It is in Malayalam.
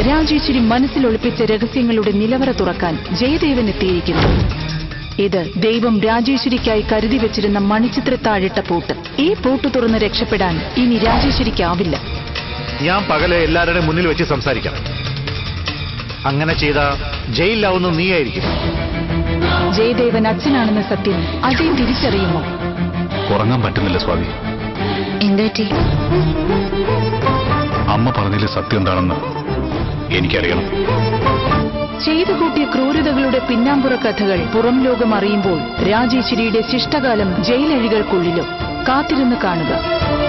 രാജേശ്വരി മനസ്സിൽ ഒളിപ്പിച്ച രഹസ്യങ്ങളുടെ നിലവറ തുറക്കാൻ ജയദേവൻ എത്തിയിരിക്കുന്നു ഇത് ദൈവം രാജേശ്വരിക്കായി കരുതി വെച്ചിരുന്ന മണിച്ചിത്രത്താഴിട്ട പൂട്ട് ഈ പൂട്ട് തുറന്ന് രക്ഷപ്പെടാൻ ഇനി രാജേശ്വരിക്കാവില്ല ഞാൻ പകല് എല്ലാവരുടെയും മുന്നിൽ വെച്ച് സംസാരിക്കാം അങ്ങനെ ചെയ്ത ജയിലിലാവുന്ന നീയായിരിക്കും ജയദേവൻ അച്ഛനാണെന്ന സത്യം അജയ് തിരിച്ചറിയുമോ ഉറങ്ങാൻ പറ്റുന്നില്ല സ്വാതി എന്തുപറ്റി അമ്മ പറഞ്ഞതിൽ സത്യം എന്താണെന്ന് എനിക്കറിയണം ചെയ്തു കൂട്ടിയ ക്രൂരതകളുടെ പിന്നാമ്പുറ കഥകൾ പുറം ലോകം അറിയുമ്പോൾ രാജേശ്വരിയുടെ ശിഷ്ടകാലം ജയിലഴികൾക്കുള്ളിലും കാത്തിരുന്ന് കാണുക